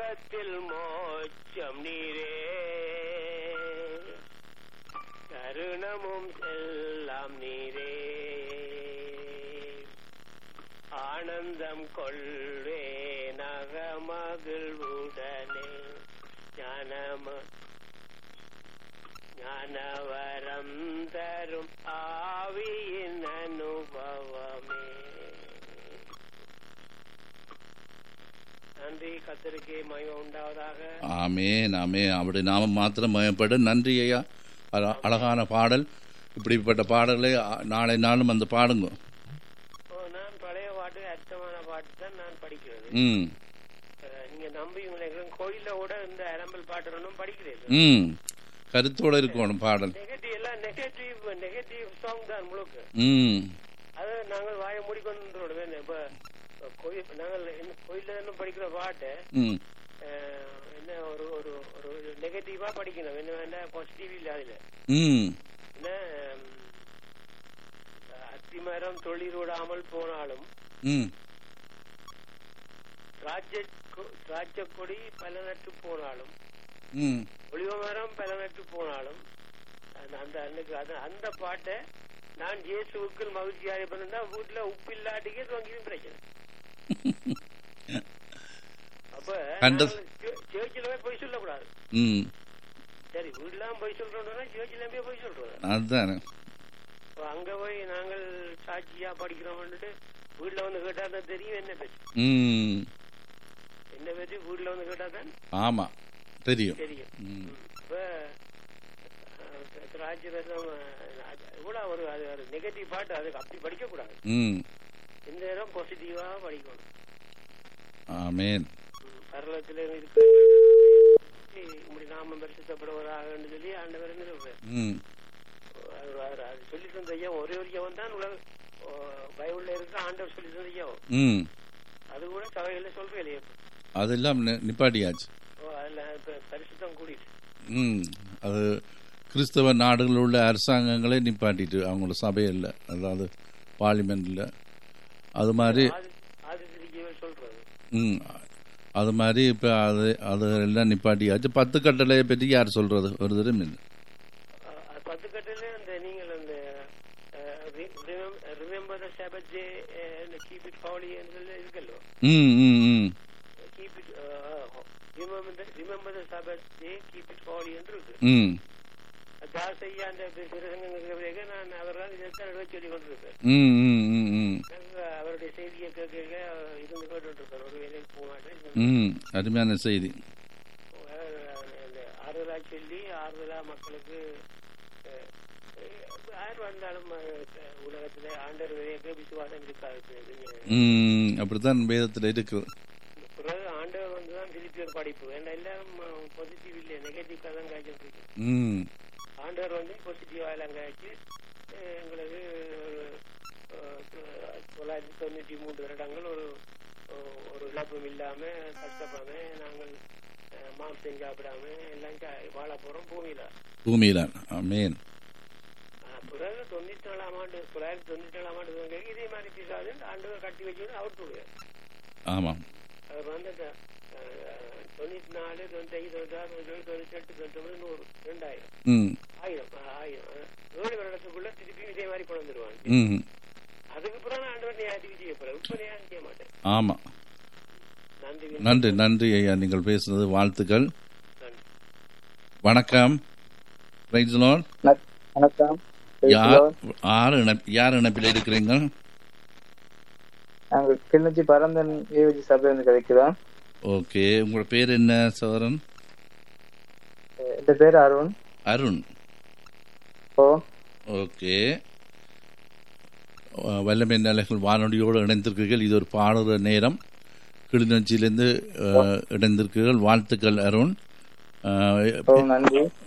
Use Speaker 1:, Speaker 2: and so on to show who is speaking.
Speaker 1: பாவத்தில் மோட்சம் நீரே கருணமும் எல்லாம் நீரே ஆனந்தம் கொள்வே நகமகிழ்வுடனே ஞானம ஞானவரம் தரும் ஆவியின் அனுபவமே நன்றி கத்தருக்கே மயம் உண்டாவதாக
Speaker 2: ஆமேன் ஆமே அப்படி நாம மாத்திரம் மயப்படும் நன்றி ஐயா அழ- அழகான பாடல் இப்படிப்பட்ட பாடலை அ- நாளை நாளும் அந்த பாடுங்க
Speaker 1: ஓ, நான் பழைய பாட்டு அர்த்தமான பாட்டு தான் நான் படிக்கிறது
Speaker 2: ம்
Speaker 1: அஹ், நீங்க நம்புவீங்களே கோயில்ல கூட இந்த அரம்பல் பாட்டு ஒன்றும் படிக்கிறது
Speaker 2: ம் கருத்தோட இருக்கணும் பாடல்
Speaker 1: நெகட்டிவ் எல்லாம் நெகட்டிவ் நெகட்டிவ் சாங் தான் முழுக்க
Speaker 2: ம்
Speaker 1: அது நாங்கள் வாயை மூடிக்கொண்டு இப்ப இப்ப கோயில் நாங்கள் என்ன கோயில்ல இருந்து படிக்கிற பாட்டு
Speaker 2: ம்
Speaker 1: அஹ், என்ன ஒரு ஒரு ஒரு நெகட்டிவா படிக்கணும் என்ன வேண்டாம் பாசிட்டிவ் இல்ல அதுல
Speaker 2: ம்
Speaker 1: என்ன ஹம், அத்திமரம் தொழில் விடாமல் போனாலும்
Speaker 2: ம்
Speaker 1: திராட்சை கொ- திராட்சை கொடி பல நட்டு போனாலும்
Speaker 2: ம்
Speaker 1: ஒளிவ மரம் பல நட்டு போனாலும் அந்த- அந்த அன்னைக்கு அது அந்த பாட்டை நான் இயேசுவுக்குள் மகிழ்ச்சியாக இருப்பேன்னா வீட்டுல உப்பு இல்லாட்டிக்கே தொங்கியும் பிரச்சனை அப்ப
Speaker 2: கண்டது.
Speaker 1: சேர்ச்சில போய் பொய் சொல்லக்கூடாது
Speaker 2: ம்
Speaker 1: சரி வீட்டுலாம் போய் சொல்றோம்னா சேர்ச்சில போய் பொய் சொல்றோம்
Speaker 2: அதுதானே
Speaker 1: அப்ப அங்க போய் நாங்கள் சாட்சியா படிக்கிறோம்னுட்டு வீட்டுல வந்து கேட்டா தான் தெரியும் என்ன பற்றி
Speaker 2: ம்
Speaker 1: என்ன பற்றி வீட்டுல வந்து கேட்டா தான்
Speaker 2: ஆமாம் தெரியும்
Speaker 1: தெரியும்
Speaker 2: ம்
Speaker 1: இப்ப அஹ், திராட்சை ரசம் இவ்வளவு ஒரு அது ஒரு நெகட்டிவ் பாட்டு அதுக்கு அப்படி படிக்க கூடாது
Speaker 2: ம்
Speaker 1: இந்த நேரம் பாசிட்டிவா படிக்கணும்
Speaker 2: ஆமேன்
Speaker 1: ம், பரலோகத்துல இருக்கிற இப்படி நாம பரிசுத்தப்படுவதாக சொல்லி ஆண்டவர் என்ன சொல்றாரு?
Speaker 2: ம்
Speaker 1: அவர் அவர் அது சொல்லி தந்த ஐயா ஒரே ஒரு ஐயாவும் தான் உலக ஓ, பைபிள்ல இருக்க ஆண்டவர் சொல்லி தந்த ஐயாவும்
Speaker 2: ம்
Speaker 1: அது கூட சபையில சொல்றேன் இல்லையா
Speaker 2: அதெல்லாம் நி- நிப்பாட்டியாச்சு
Speaker 1: ஓ, அதுல இப்ப பரிசுத்தம் கூடிட்டு
Speaker 2: ம் அது கிறிஸ்தவ நாடுகளில் உள்ள அரசாங்கங்களே நிப்பாட்டிட்டு அவங்களோட சபையில் அதாவது பார்லிமெண்ட்டில் அது மாதிரி
Speaker 1: ஆதி ஆதித்திரிக்கையை சொல்றது
Speaker 2: ம் அது மாதிரி இப்போ அது அது எல்லாம் நிப்பாட்டியாச்சு பத்து கட்டளையை பற்றி யார் சொல்கிறது ஒரு தரம் இல்லை
Speaker 1: அஹ், அது பத்து கட்டில அந்த நீங்கள் அந்த remember the sabbath day keep it holy என்று இருக்கல்லோ
Speaker 2: ம் ம் ம்
Speaker 1: keep it remember the sabbath day keep it holy என்று இருக்கு
Speaker 2: ம்
Speaker 1: தாசையா அந்த பிரசங்க நான் அவரால் இதைத்தான் எழுத சொல்லி கொண்டிருப்பேன்
Speaker 2: ம் ம் ம் ம்
Speaker 1: நாங்க அவருடைய செய்தியை கேட்க இருந்து கேட்டுருக்கேன் ஒரு வேலைக்கு போக மாட்டேன்
Speaker 2: ம் அருமையான செய்தி
Speaker 1: அந்த ஆறுதலா சொல்லி ஆறுதலா மக்களுக்கு அஹ், அஹ், யார் வந்தாலும் அஹ், உலகத்துல ஆண்டர் விதையக்க விசுவாசம் இருக்காது
Speaker 2: ம் அப்படித்தான் வேதத்தில் இருக்குது
Speaker 1: பிறகு ஆண்டவர் வந்துதான் திருப்பி ஒரு படிப்பு ஏன்னா எல்லாரும் பாசிட்டிவ் இல்லை நெகட்டிவ் தான் காய்ச்சிட்டு இருக்கு
Speaker 2: ம்
Speaker 1: ஆண்டவர் வந்து பாசிட்டிவா எல்லாம் காய்ச்சி அஹ், எங்களுக்கு அஹ், தொள்ளாயிரத்தி தொண்ணூற்றி மூன்று வருடங்கள் ஒரு ஒரு இழப்பும் இல்லாம கஷ்டப்படாம நாங்கள் அஹ், மாம்சம் சாப்பிடாம எல்லாம் சா- வாழ போறோம் பூமியில
Speaker 2: பூமியில் ஆமேன்
Speaker 1: அஹ், பிறகு தொண்ணூத்தி நாலாம் ஆண்டு தொள்ளாயிரத்தி தொண்ணூத்தி நாலாம் ஆண்டு துவங்கி இதே மாதிரி பிசாது ஆண்டவர் கட்டி வச்சு அவுட் விடுவார்
Speaker 2: ஆமாம்
Speaker 1: அவர் வந்து அந்த, அஹ், தொண்ணூத்தி நாலு தொண்ணூத்தி தொண்ணூத்தாறு தொண்ணூத்தி தொண்ணூத்தி எட்டு தொண்ணூத்தி ஒன்பது நூறு ரெண்டாயிரம்
Speaker 2: ம்
Speaker 1: ஆயிரம் அஹ், ஆயிரம் அஹ், ஏழு வருடத்துக்குள்ள திருப்பி இதே மாதிரி கொண்டு வந்துருவாங்க
Speaker 2: ம்
Speaker 1: அதுக்கு பிறகு நான் ஆண்டவர் நியாயத்துக்கு செய்ய போறேன் இப்ப நியாயம் செய்ய மாட்டேன்
Speaker 2: ஆமாம்
Speaker 1: நன்றி
Speaker 2: நன்றி நன்றி ஐயா நீங்கள் பேசுனது வாழ்த்துக்கள்
Speaker 1: நன்றி
Speaker 2: வணக்கம் Praise the Lord.
Speaker 3: வணக்- வணக்கம்
Speaker 2: யார் யார் இணைப்- யார் இணைப்பில் இருக்கிறீங்க
Speaker 3: நாங்க கிளிநொச்சி பரந்தன் ஏவிஜி சபையிலிருந்து கிடைக்கிறோம்
Speaker 2: ஓகே உங்களோட பேர் என்ன சோதரன்
Speaker 3: என் பேர் அருண்
Speaker 2: அருண்
Speaker 3: ஓ
Speaker 2: ஓகே அஹ், வல்லமை நிலைகள் வானொலியோடு இணைந்திருக்கிறீர்கள் இது ஒரு பாடுற நேரம் கிளிநொச்சியிலிருந்து அஹ், இணைந்திருக்கிறீர்கள் வாழ்த்துக்கள் அருண் அஹ்,
Speaker 3: ஓ நன்றி